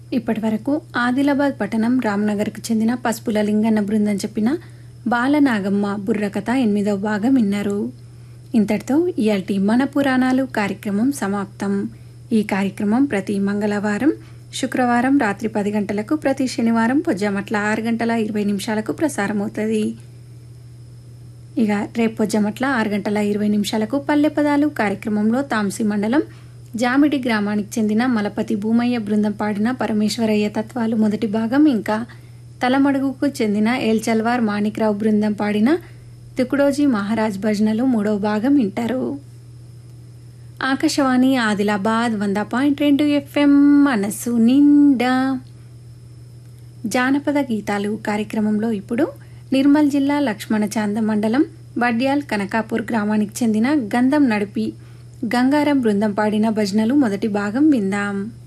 ఇప్పటి వరకు ఆదిలాబాద్ పట్టణం రామ్నగర్కు చెందిన పసుపుల లింగన్న బృందం చెప్పిన బాలనాగమ్మ బుర్రకథ ఎనిమిదవ భాగం విన్నారు ఇంతటితో ఇయాల్టి మన పురాణాలు కార్యక్రమం సమాప్తం ఈ కార్యక్రమం ప్రతి మంగళవారం శుక్రవారం రాత్రి పది గంటలకు ప్రతి శనివారం పొజ్జమట్ల ఆరు గంటల ఇరవై నిమిషాలకు ప్రసారమవుతుంది ఇక రేపు పొజ్జమట్ల ఆరు గంటల ఇరవై నిమిషాలకు పల్లె పదాలు కార్యక్రమంలో తాంసి మండలం జామిడి గ్రామానికి చెందిన మలపతి భూమయ్య బృందం పాడిన పరమేశ్వరయ్య తత్వాలు మొదటి భాగం ఇంకా తలమడుగుకు చెందిన ఏల్చల్వార్ మాణిక్రావు బృందం పాడిన తుకుడోజీ మహారాజ్ భజనలు మూడవ భాగం వింటారు ఆకాశవాణి ఆదిలాబాద్ వంద పాయింట్ రెండు ఎఫ్ఎం మనసు నిండా జానపద గీతాలు కార్యక్రమంలో ఇప్పుడు నిర్మల్ జిల్లా లక్ష్మణ చాంద మండలం బడ్యాల్ కనకాపూర్ గ్రామానికి చెందిన గంధం నడిపి గంగారం బృందం పాడిన భజనలు మొదటి భాగం విందాం